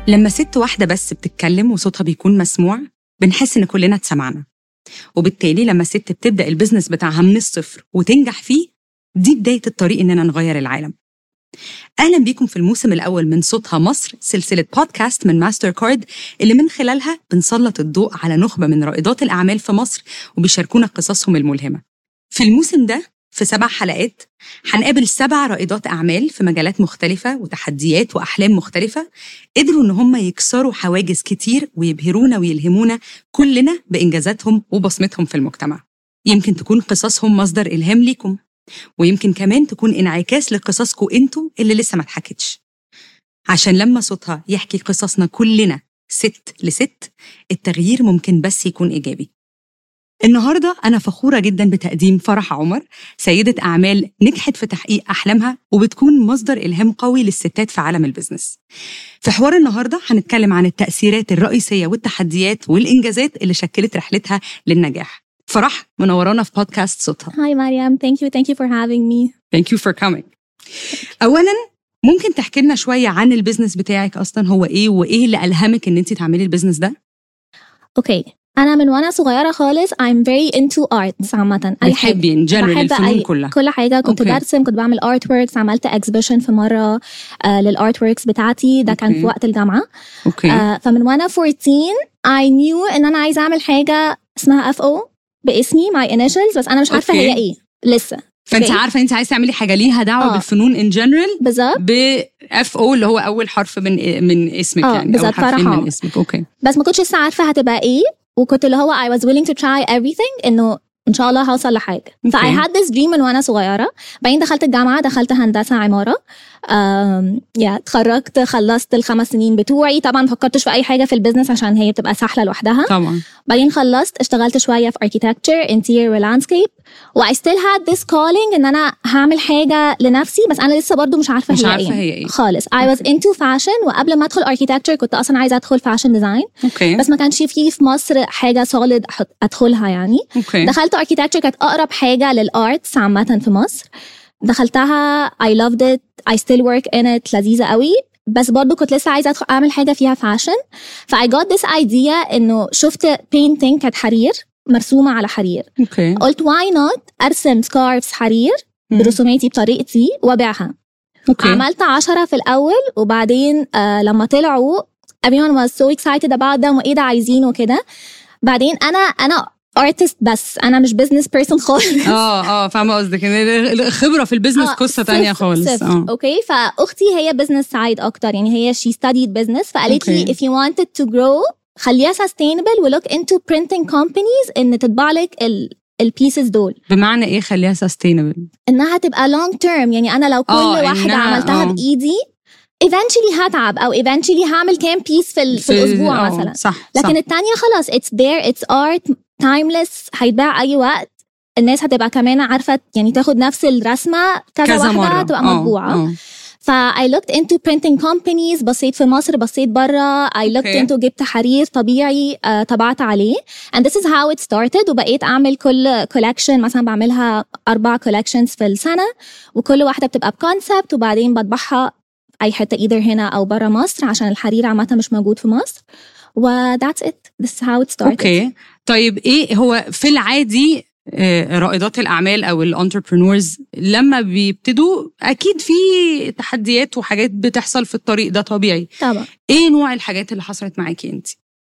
لما ست واحدة بس بتتكلم وصوتها بيكون مسموع بنحس إن كلنا اتسمعنا وبالتالي لما ست بتبدأ البيزنس بتاعها من الصفر وتنجح فيه دي بداية الطريق إننا نغير العالم أهلا بيكم في الموسم الأول من صوتها مصر سلسلة بودكاست من ماستر كارد اللي من خلالها بنسلط الضوء على نخبة من رائدات الأعمال في مصر وبيشاركونا قصصهم الملهمة في الموسم ده في سبع حلقات هنقابل سبع رائدات أعمال في مجالات مختلفة وتحديات وأحلام مختلفة قدروا إن هم يكسروا حواجز كتير ويبهرونا ويلهمونا كلنا بإنجازاتهم وبصمتهم في المجتمع يمكن تكون قصصهم مصدر إلهام ليكم ويمكن كمان تكون انعكاس لقصصكم انتوا اللي لسه ما اتحكتش عشان لما صوتها يحكي قصصنا كلنا ست لست التغيير ممكن بس يكون إيجابي النهاردة أنا فخورة جدا بتقديم فرح عمر سيدة أعمال نجحت في تحقيق أحلامها وبتكون مصدر إلهام قوي للستات في عالم البزنس في حوار النهاردة هنتكلم عن التأثيرات الرئيسية والتحديات والإنجازات اللي شكلت رحلتها للنجاح فرح منورانا في بودكاست صوتها Hi, Mariam. Thank you. Thank you for having me. Thank you for coming أولا ممكن تحكي لنا شوية عن البيزنس بتاعك أصلا هو إيه وإيه اللي ألهمك إن أنت تعملي البيزنس ده؟ Okay. أنا من وأنا صغيرة خالص I'm very into arts عامة أي حاجة بتحبي ان جنرال بحب الفنون أي- كلها كل حاجة كنت أوكي. برسم كنت بعمل art works عملت exhibition في مرة آه للart works بتاعتي ده كان أوكي. في وقت الجامعة اوكي آه فمن وأنا 14 I knew إن أنا عايزة أعمل حاجة اسمها FO باسمي my initials بس أنا مش عارفة أوكي. هي إيه لسه فانت أوكي. عارفه انت عايزه تعملي حاجه ليها دعوه آه. بالفنون ان جنرال بالظبط ب اف او اللي هو اول حرف من من اسمك آه، يعني اول بالظبط، حرفين فرح من عمر. اسمك اوكي بس ما كنتش لسه عارفة هتبقى إيه وكنت اللي هو I was willing to try everything إنه إن شاء الله هوصل لحاجة ف I أوكي. had this dream من وأنا صغيرة بعدين دخلت الجامعة دخلت هندسة عمارة um, yeah, اتخرجت خلصت الخمس سنين بتوعي طبعا ما فكرتش في أي حاجة في البيزنس عشان هي بتبقى سهلة لوحدها طبعا بعدين خلصت اشتغلت شوية في architecture interior و landscape و I still had this calling إن أنا هعمل حاجة لنفسي بس أنا لسه برضو مش عارفة مش هي عارفة إيه هي إيه. خالص I was into fashion وقبل ما أدخل architecture كنت أصلا عايزة أدخل fashion design اوكي بس ما كانش فيه في مصر حاجه سوليد ادخلها يعني اوكي دخلت اركيتكتشر كانت اقرب حاجه للارتس عامه في مصر دخلتها I loved it I still work in it لذيذه قوي بس برضو كنت لسه عايزه أدخل اعمل حاجه فيها فاشن ف I got this idea انه شفت painting كانت حرير مرسومه على حرير اوكي قلت why not ارسم سكارفز حرير مم. برسوماتي بطريقتي وابيعها اوكي عملت عشرة في الأول وبعدين آه لما طلعوا everyone was so excited about them وإيه ده عايزينه وكده بعدين أنا أنا artist بس أنا مش business person خالص اه اه فاهمه قصدك ان الخبره في البيزنس آه، قصه صفر- تانية خالص صفر. اه اوكي فاختي هي business side اكتر يعني هي she studied business فقالت لي أوكي. if you wanted to grow خليها sustainable و look into printing companies ان تطبع لك ال البيسز دول بمعنى ايه خليها سستينبل انها تبقى long term يعني انا لو كل آه، واحده إنها- عملتها آه. بايدي eventually هتعب او eventually هعمل كام بيس في, ال- في الاسبوع مثلا صح لكن صح. التانية خلاص it's there it's art timeless هيتباع اي وقت الناس هتبقى كمان عارفة يعني تاخد نفس الرسمة كذا, كذا واحدة مره تبقى آه، مطبوعة آه. ف I looked into printing companies بصيت في مصر بصيت برا I looked أوكي. into جبت حرير طبيعي uh, طبعت عليه and this is how it started وبقيت أعمل كل collection مثلا بعملها أربع collections في السنة وكل واحدة بتبقى بكونسبت وبعدين بطبعها أي حتة either هنا أو برا مصر عشان الحرير عامة مش موجود في مصر و that's it this is how it started اوكي طيب ايه هو في العادي آه، رائدات الاعمال او الانتربرينورز لما بيبتدوا اكيد في تحديات وحاجات بتحصل في الطريق ده طبيعي طبعا ايه نوع الحاجات اللي حصلت معاكي انت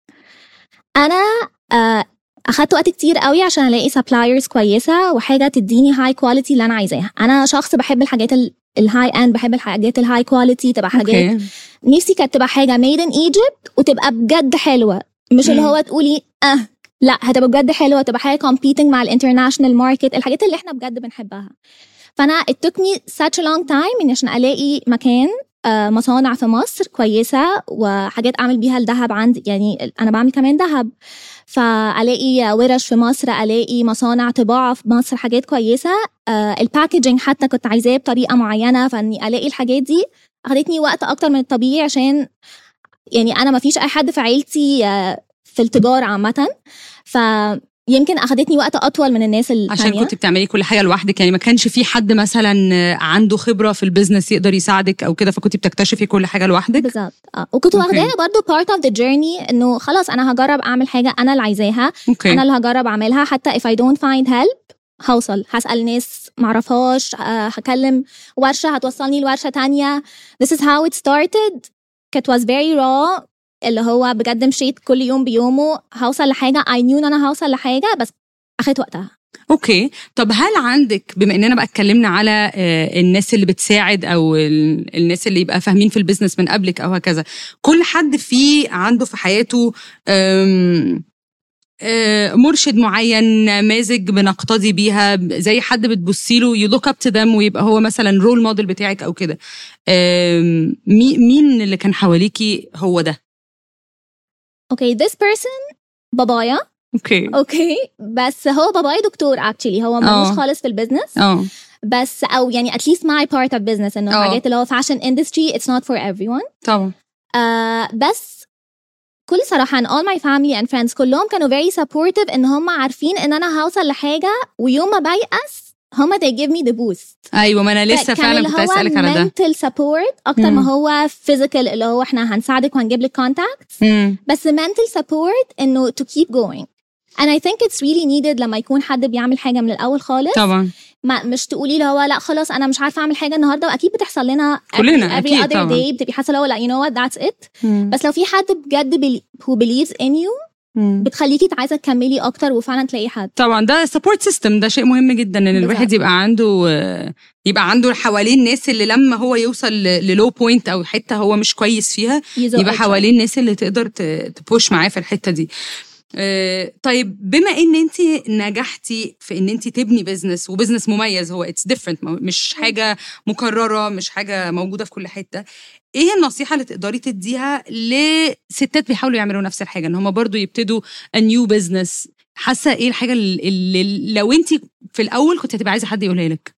انا آه، اخدت وقت كتير قوي عشان الاقي سبلايرز كويسه وحاجه تديني هاي كواليتي اللي انا عايزاها انا شخص بحب الحاجات الهاي اند بحب الحاجات الهاي كواليتي تبقى حاجات اوكي نفسي كانت تبقى حاجه ميد ان ايجيبت وتبقى بجد حلوه مش اللي مم. هو تقولي اه لا هتبقى بجد حلوه تبقى حاجه competing مع الانترناشونال ماركت الحاجات اللي احنا بجد بنحبها فانا it took me such a long time إني عشان الاقي مكان آه، مصانع في مصر كويسه وحاجات اعمل بيها الذهب عندي يعني انا بعمل كمان ذهب فالاقي ورش في مصر الاقي مصانع طباعه في مصر حاجات كويسه آه، الباكجينج حتى كنت عايزاه بطريقه معينه فاني الاقي الحاجات دي اخدتني وقت اكتر من الطبيعي عشان يعني انا ما فيش اي حد في عيلتي آه، في التجاره عامه ف يمكن اخدتني وقت اطول من الناس التانية عشان كنت بتعملي كل حاجه لوحدك يعني ما كانش في حد مثلا عنده خبره في البيزنس يقدر يساعدك او كده فكنت بتكتشفي كل حاجه لوحدك بالظبط اه وكنت أوكي. واخداها برضو part of the journey انه خلاص انا هجرب اعمل حاجه انا اللي عايزاها اوكي انا اللي هجرب اعملها حتى if I don't find help هوصل هسأل ناس معرفهاش آه، هكلم ورشة هتوصلني لورشة تانية this is how it started it was very raw اللي هو بجد مشيت كل يوم بيومه هوصل لحاجة I knew ان انا هوصل لحاجة بس اخدت وقتها اوكي طب هل عندك بما اننا بقى اتكلمنا على آه، الناس اللي بتساعد او ال- الناس اللي يبقى فاهمين في البيزنس من قبلك او هكذا كل حد فيه عنده في حياته آم، آه، مرشد معين نماذج بنقتدي بيها زي حد بتبصي له يو لوك اب تو ذم ويبقى هو مثلا رول موديل بتاعك او كده آم، مي- مين اللي كان حواليكي هو ده اوكي this person بابايا اوكي اوكي بس هو بابايا دكتور actually هو آه. ملوش خالص في البيزنس اه بس او يعني at least my part of business انه آه. الحاجات اللي هو fashion industry it's not for everyone طبعا آه بس كل صراحة ان all my family and friends كلهم كانوا very supportive ان هم عارفين ان انا هوصل لحاجة ويوم ما بيأس هم they give me the boost ايوه ما انا لسه كان فعلا اللي كنت عايزه هو اسالك على ده mental support اكتر مم. ما هو physical اللي هو احنا هنساعدك وهنجيب لك contacts مم. بس mental support انه to keep going and I think it's really needed لما يكون حد بيعمل حاجة من الأول خالص طبعا ما مش تقولي له هو لا خلاص انا مش عارفه اعمل حاجه النهارده واكيد بتحصل لنا every- كلنا، every أكيد other طبعاً. day بتبقي حاسه لو لا you know what that's it مم. بس لو في حد بجد بي who believes in you مم. بتخليكي عايزه تكملي اكتر وفعلا تلاقي حد طبعا ده سبورت سيستم ده شيء مهم جدا ان بالظبط. الواحد يبقى عنده آه، يبقى عنده حوالين ناس اللي لما هو يوصل للو بوينت او حته هو مش كويس فيها يزق يبقى each حوالين ناس اللي تقدر ت- تبوش معاه في الحته دي آه، طيب بما ان انت نجحتي في ان انت تبني بزنس وبزنس مميز هو اتس ديفرنت مش حاجه مكرره مش حاجه موجوده في كل حته ايه النصيحه اللي تقدري تديها لستات بيحاولوا يعملوا نفس الحاجه ان هم برضو يبتدوا نيو بزنس حاسه ايه الحاجه اللي, اللي لو انت في الاول كنت هتبقى عايزه حد يقولها لك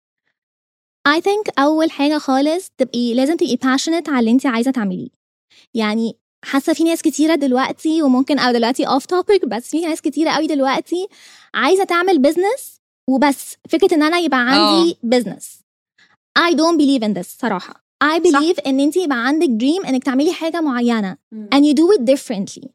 I think أول حاجة خالص تبقي لازم تبقي passionate على اللي أنت عايزة تعمليه يعني حاسة في ناس كتيرة دلوقتي وممكن أو دلوقتي off topic بس في ناس كتيرة قوي دلوقتي عايزة تعمل business وبس فكرة إن أنا يبقى عندي business I don't believe in this صراحة I believe إن أنت يبقى عندك dream إنك تعملي حاجة معينة and you do it differently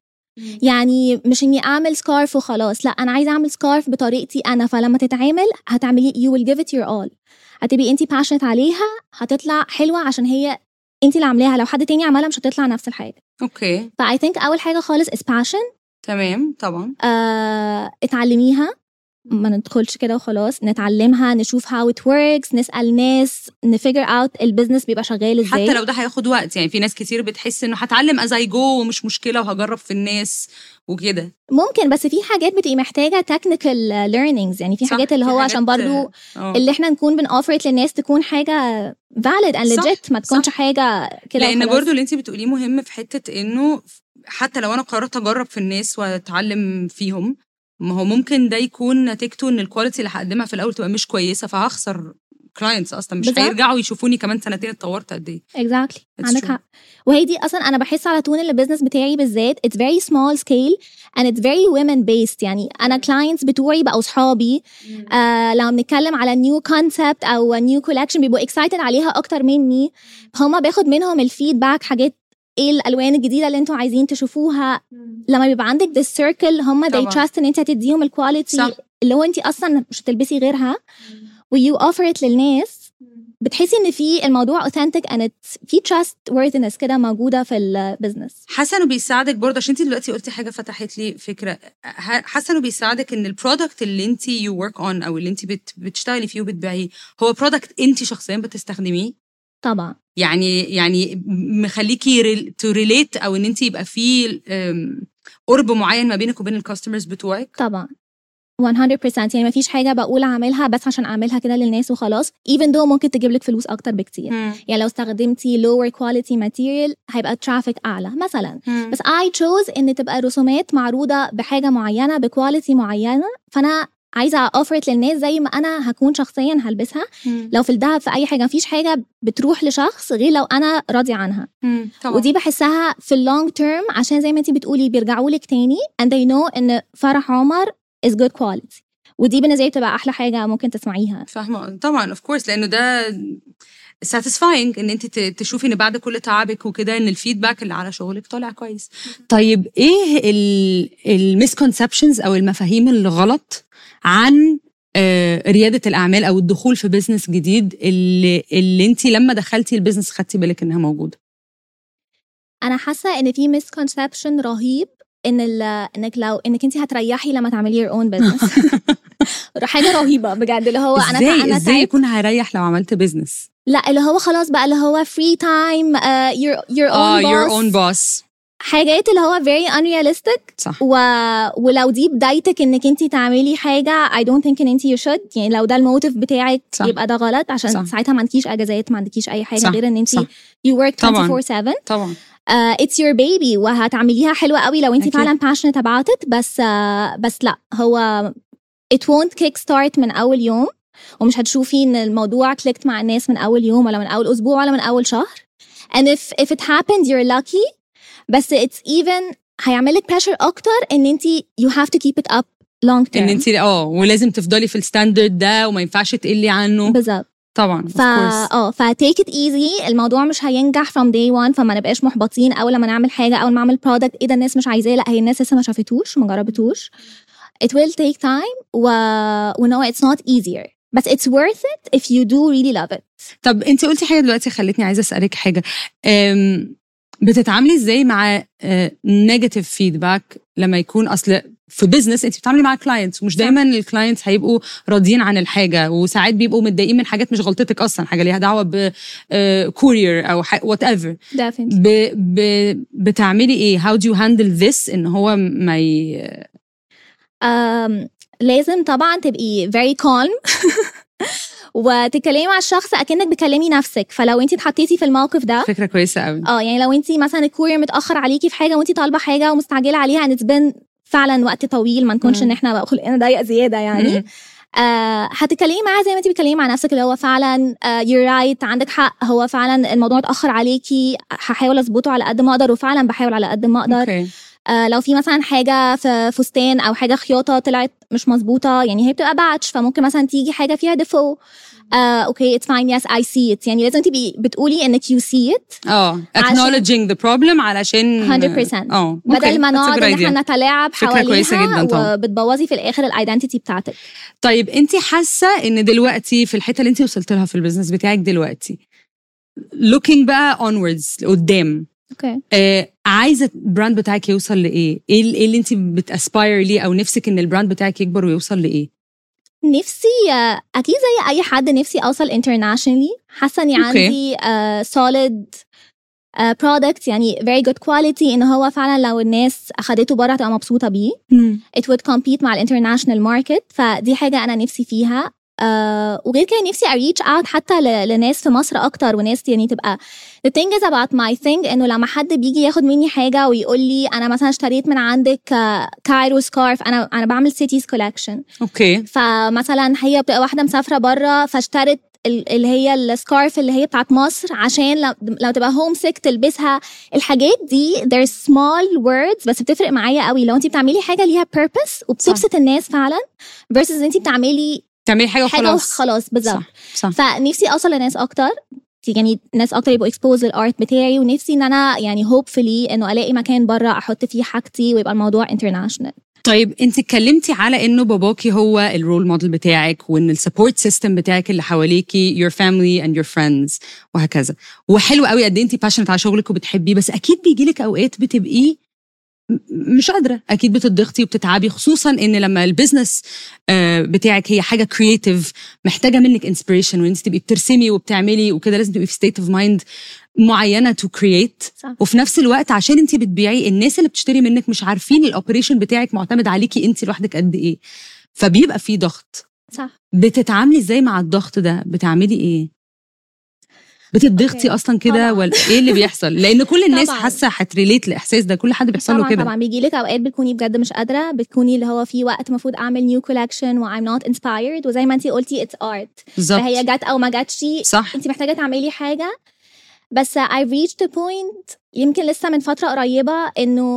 يعني مش اني اعمل سكارف وخلاص لا انا عايزه اعمل سكارف بطريقتي انا فلما تتعمل هتعملي you will give it your all هتبقي انت passionate عليها هتطلع حلوه عشان هي انت اللي عاملاها لو حد تاني عملها مش هتطلع نفس الحاجه اوكي فاي ثينك اول حاجه خالص is passion تمام طبعا آه، اتعلميها ما ندخلش كده وخلاص نتعلمها نشوف how it works نسال ناس نفigure out البيزنس بيبقى شغال ازاي حتى لو ده هياخد وقت يعني في ناس كتير بتحس انه هتعلم از اي جو ومش مشكله وهجرب في الناس وكده ممكن بس في حاجات بتبقي محتاجه technical learnings يعني في صح، حاجات اللي في هو حاجات- عشان برضو آه. اللي احنا نكون بنوفرت للناس تكون حاجه valid and صح، legit ما تكونش صح. حاجه كده لان وخلاص. برضو اللي انت بتقوليه مهم في حته انه حتى لو انا قررت اجرب في الناس واتعلم فيهم ما هو ممكن ده يكون نتيجته ان الكواليتي اللي هقدمها في الاول تبقى مش كويسه فهخسر كلاينتس اصلا مش بالظبط. هيرجعوا يشوفوني كمان سنتين اتطورت قد ايه exactly It's عندك true. حق وهي دي اصلا انا بحس على طول ان البيزنس بتاعي بالذات it's very small scale and it's very women based يعني انا clients بتوعي بقوا صحابي آه لو بنتكلم على نيو كونسبت او نيو كولكشن بيبقوا excited عليها اكتر مني هما باخد منهم الفيدباك حاجات ايه الالوان الجديده اللي انتوا عايزين تشوفوها لما بيبقى عندك this circle هم they طبعاً. trust ان انت هتديهم الكواليتي صح. اللي هو انت اصلا مش هتلبسي غيرها و you offer it للناس بتحسي ان في الموضوع authentic and it's في trust worthiness كده موجوده في البيزنس حاسه انه بيساعدك برضه عشان انت دلوقتي قلتي حاجه فتحت لي فكره ح- حاسه انه بيساعدك ان البرودكت اللي انت يو ورك اون او اللي انت بت بتشتغلي فيه وبتبيعيه هو برودكت انت شخصيا بتستخدميه طبعا يعني يعني مخليكي تو ريليت او ان انت يبقى في أم، قرب معين ما بينك وبين الكاستمرز بتوعك طبعا 100% يعني ما فيش حاجه بقول اعملها بس عشان اعملها كده للناس وخلاص even though ممكن تجيب لك فلوس اكتر بكتير يعني لو استخدمتي lower quality material هيبقى الترافيك اعلى مثلا بس I chose ان تبقى رسومات معروضه بحاجه معينه بكواليتي معينه فانا عايزه اوفرت للناس زي ما انا هكون شخصيا هلبسها لو في الذهب في اي حاجه مفيش حاجه بتروح لشخص غير لو انا راضيه عنها طبعا ودي بحسها في اللونج تيرم عشان زي ما انتي بتقولي بيرجعوا لك تاني and they know ان فرح عمر is good quality ودي بالنسبه لي بتبقى احلى حاجه ممكن تسمعيها فاهمه طبعا اوف كورس لانه ده satisfying ان انت ت- تشوفي ان بعد كل تعبك وكده ان الفيدباك اللي على شغلك طالع كويس طيب ايه المسكونسبشنز او المفاهيم الغلط عن آه، رياده الاعمال او الدخول في بزنس جديد اللي اللي انت لما دخلتي البيزنس خدتي بالك انها موجوده انا حاسه ان في مسكونسبشن رهيب ان ال انك لو انك انت هتريحي لما تعملي your own business حاجه رهيبه بجد اللي هو انا ازاي انا ازاي تعبت يكون هيريح لو عملت بزنس لا اللي هو خلاص بقى اللي هو free time uh, your your own اه boss your own boss حاجات اللي هو very unrealistic صح و... ولو دي بدايتك انك انت تعملي حاجه I don't think ان انت you should يعني لو ده الموتيف بتاعك صح. يبقى ده غلط عشان صح. ساعتها ما عندكيش اجازات ما عندكيش اي حاجه صح. غير ان انت صح. you work طبعاً. 24/7 طبعا uh, it's your baby وهتعمليها حلوة قوي لو انت أكيد. فعلا passionate about it بس uh, بس لا هو it won't kick start من اول يوم ومش هتشوفي ان الموضوع كليكت مع الناس من اول يوم ولا من اول اسبوع ولا من اول شهر and if if it happened you're lucky بس it's even هيعملك pressure اكتر ان انت you have to keep it up long term ان انت اه ولازم تفضلي في الستاندرد ده وما ينفعش تقلي عنه بالظبط طبعا of ف course. اه ف take it easy الموضوع مش هينجح from day one فما نبقاش محبطين اول لما نعمل حاجه اول ما اعمل product ايه ده الناس مش عايزاه لا هي الناس لسه ما شافتوش ما جربتوش it will take time و و no it's not easier بس it's worth it if you do really love it طب انت قلتي حاجه دلوقتي خلتني عايزه اسالك حاجه أم، بتتعاملي ازاي مع نيجاتيف فيدباك لما يكون اصل في بزنس انت بتتعاملي مع كلاينتس ومش دايما الكلاينتس هيبقوا راضيين عن الحاجه وساعات بيبقوا متضايقين من حاجات مش غلطتك اصلا حاجه ليها دعوه بكورير او وات ايفر definitely ب ب بتعملي ايه how do you handle this ان هو ما ي... um, لازم طبعا تبقي very calm وتتكلمي مع الشخص اكنك بتكلمي نفسك فلو انت اتحطيتي في الموقف ده فكره كويسه قوي اه يعني لو انت مثلا الكورير متاخر عليكي في حاجه وانت طالبه حاجه ومستعجله عليها ان بين فعلا وقت طويل ما نكونش مم. ان احنا بقى خلقنا ضيق زياده يعني مم. آه هتتكلمي معاه زي ما انت بتتكلمي مع نفسك اللي هو فعلا آه you're right عندك حق هو فعلا الموضوع اتاخر عليكي هحاول اظبطه على قد ما اقدر وفعلا بحاول على قد ما اقدر اوكي آه لو في مثلا حاجه في فستان او حاجه خياطه طلعت مش مظبوطه يعني هي بتبقى باتش فممكن مثلا تيجي حاجه فيها ديفو آه اوكي اتس فاين يس اي سي ات يعني لازم تبقي بتقولي انك يو سي ات اه عشان- acknowledging the problem علشان 100%. اه بدل ما okay. That's a نقعد good ان idea. احنا نتلاعب فكرة كويسة حواليها جداً طبعاً. وبتبوظي في الاخر الايدنتيتي بتاعتك طيب انت حاسه ان دلوقتي في الحته اللي انت وصلت لها في البيزنس بتاعك دلوقتي looking بقى onwards لقدام اوكي آه عايزه البراند بتاعك يوصل لايه؟ ايه ال- ايه اللي انت بتاسباير ليه او نفسك ان البراند بتاعك يكبر ويوصل لايه؟ نفسي آه، اكيد زي اي حد نفسي اوصل internationally حاسه اني أوكي. عندي uh, solid uh, product يعني very good quality ان هو فعلا لو الناس اخدته بره هتبقى مبسوطه بيه it would compete مع الانترناشونال ماركت فدي حاجه انا نفسي فيها آه وغير كده نفسي اريتش اوت حتى ل- لناس في مصر اكتر وناس يعني تبقى the thing is about my thing انه لما حد بيجي ياخد مني حاجه ويقول لي انا مثلا اشتريت من عندك آه، كايرو سكارف انا انا بعمل سيتيز كولكشن اوكي فمثلا هي بتبقى واحده مسافره بره فاشترت ال- اللي هي السكارف اللي هي بتاعت مصر عشان لو, لو تبقى هوم سيك تلبسها الحاجات دي they're small words بس بتفرق معايا قوي لو انت بتعملي حاجه ليها purpose وبتبسط الناس فعلا versus ان انت بتعملي تعملي حاجه حاجه وخلاص وخلاص بالظبط صح صح فنفسي اوصل لناس اكتر يعني ناس اكتر يبقوا اكسبوز للارت بتاعي ونفسي ان انا يعني هوبفلي انه الاقي مكان بره احط فيه حاجتي ويبقى الموضوع انترناشونال طيب انت اتكلمتي على انه باباكي هو الرول موديل بتاعك وان السبورت سيستم بتاعك اللي حواليكي your family and your friends وهكذا وحلو قوي قد ايه انت باشنت على شغلك وبتحبيه بس اكيد بيجيلك اوقات بتبقي م- مش قادره اكيد بتضغطي وبتتعبي خصوصا ان لما البيزنس آه، بتاعك هي حاجه كرييتيف محتاجه منك انسبريشن وان انت تبقي بترسمي وبتعملي وكده لازم تبقي في ستيت اوف مايند معينه تو كرييت صح وفي نفس الوقت عشان انت بتبيعي الناس اللي بتشتري منك مش عارفين الاوبريشن بتاعك معتمد عليكي انت لوحدك قد ايه فبيبقى في ضغط صح بتتعاملي ازاي مع الضغط ده بتعملي ايه بتضغطي أوكي. اصلا كده طبعاً. ولا ايه اللي بيحصل لان كل الناس طبعاً. حاسه هتريليت الاحساس ده كل حد بيحصل له طبعا كده طبعا بيجي لك اوقات بتكوني بجد مش قادره بتكوني اللي هو في وقت المفروض اعمل نيو كولكشن و I'm not inspired وزي ما انت قلتي اتس ارت بالظبط فهي جت او ما جاتش صح انت محتاجه تعملي حاجه بس I've reached a point يمكن لسه من فتره قريبه انه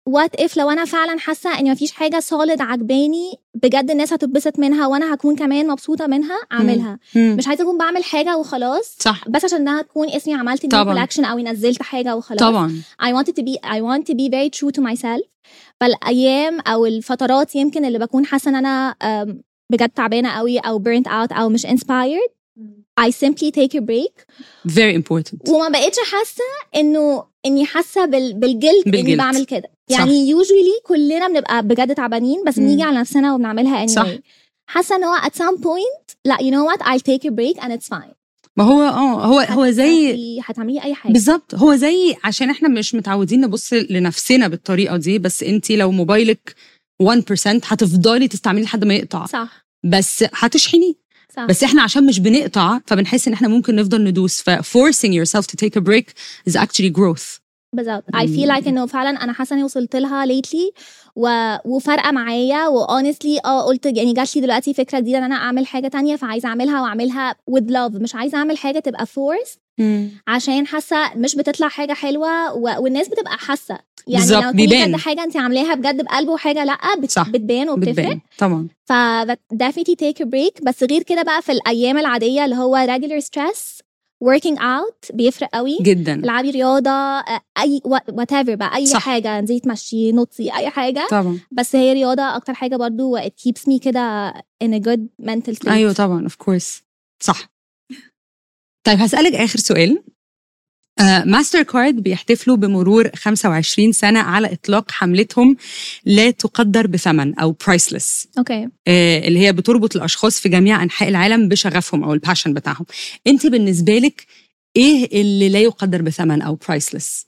وات اف لو انا فعلا حاسه ان مفيش حاجه سوليد عجباني بجد الناس هتتبسط منها وانا هكون كمان مبسوطه منها اعملها مم. مش عايزه اكون بعمل حاجه وخلاص صح بس عشان انها تكون اسمي عملت نيو طبعاً. كولكشن او نزلت حاجه وخلاص طبعا I wanted to be I want to be very true to myself فالايام او الفترات يمكن اللي بكون حاسه ان انا أم، بجد تعبانه قوي او burnt out او مش inspired I simply take a break very important وما بقتش حاسه انه اني حاسه بال... بالجلد, اني بالجلد. بعمل كده صح. يعني usually كلنا بنبقى بجد تعبانين بس مم. بنيجي على نفسنا وبنعملها anyway صح. حاسه ان هو at some point لا you know what I'll take a break and it's fine ما هو اه هو هو زي هتعملي- هتعملي اي حاجه بالظبط هو زي عشان احنا مش متعودين نبص لنفسنا بالطريقه دي بس انت لو موبايلك 1% هتفضلي تستعملي لحد ما يقطع صح بس هتشحنيه صح بس احنا عشان مش بنقطع فبنحس ان احنا ممكن نفضل ندوس ف forcing yourself to take a break is actually growth بالظبط I feel like انه فعلا انا حاسه اني وصلت لها lately و... وفارقه معايا و honestly اه قلت يعني جات لي دلوقتي فكره جديده ان انا اعمل حاجه تانية فعايزه اعملها واعملها with love مش عايزه اعمل حاجه تبقى forced عشان حاسه مش بتطلع حاجه حلوه و... والناس بتبقى حاسه يعني بالظبط، لو تكوني بيبان. بجد حاجه انت عاملاها بجد بقلب وحاجه لا بت... صح. بتبان وبتفرق بتبان طبعا ف definitely take a break بس غير كده بقى في الايام العاديه اللي هو regular stress working out بيفرق قوي جدا العبي رياضه آه، اي وات ايفر بقى اي صح. صح. حاجه نزلي تمشي نطي اي حاجه طبعا بس هي رياضه اكتر حاجه برضو it keeps me كده in a good mental state ايوه طبعا اوف كورس صح طيب هسألك آخر سؤال ماستر كارد بيحتفلوا بمرور 25 سنة على إطلاق حملتهم لا تقدر بثمن أو برايسلس اوكي اللي هي بتربط الأشخاص في جميع أنحاء العالم بشغفهم أو الباشن بتاعهم أنت بالنسبة لك إيه اللي لا يقدر بثمن أو برايسلس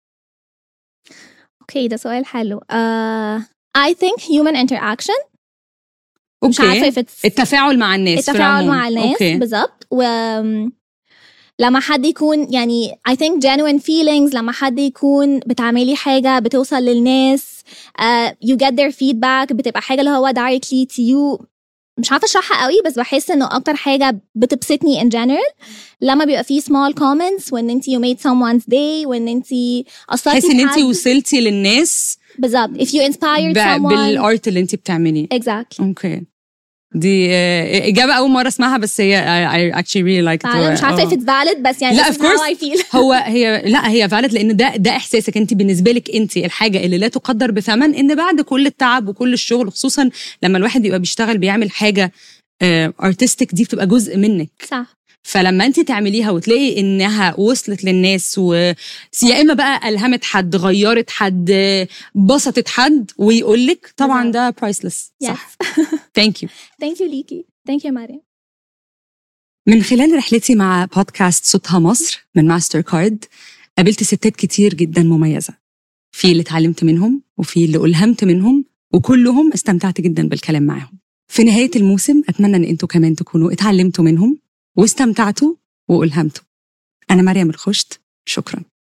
اوكي ده سؤال حلو uh, I think human interaction مش عارفه if it's التفاعل مع الناس في التفاعل العموم. مع الناس أوكي. بالظبط و لما حد يكون يعني I think genuine feelings لما حد يكون بتعملي حاجة بتوصل للناس uh, you get their feedback بتبقى حاجة اللي هو directly to you مش عارفة اشرحها قوي بس بحس انه اكتر حاجة بتبسطني in general لما بيبقى فيه small comments وان انت you made someone's day وان انت اثرتي تحسي ان في انت حد. وصلتي للناس بالظبط if you inspired ب- someone بالارت اللي انت بتعمليه exactly اوكي دي آه، اجابه اول مره اسمعها بس هي I, I actually really like it فعلا مش عارفة if it's valid بس يعني لا this of is how I course feel هو هي لا هي فعلا لان ده ده احساسك انت بالنسبه لك انت الحاجه اللي لا تقدر بثمن ان بعد كل التعب وكل الشغل خصوصا لما الواحد يبقى بيشتغل بيعمل حاجه ارتستيك دي بتبقى جزء منك صح فلما انت تعمليها وتلاقي انها وصلت للناس و يا اما بقى الهمت حد غيرت حد بسطت حد ويقول لك طبعا ده برايسلس صح yes ثانك يو thank you ليكي thank you مريم من خلال رحلتي مع بودكاست صوتها مصر من ماستر كارد قابلت ستات كتير جدا مميزة في اللي اتعلمت منهم وفي اللي ألهمت منهم وكلهم استمتعت جدا بالكلام معاهم في نهاية الموسم أتمنى أن أنتوا كمان تكونوا اتعلمتوا منهم واستمتعتوا وألهمتوا أنا مريم الخشت شكراً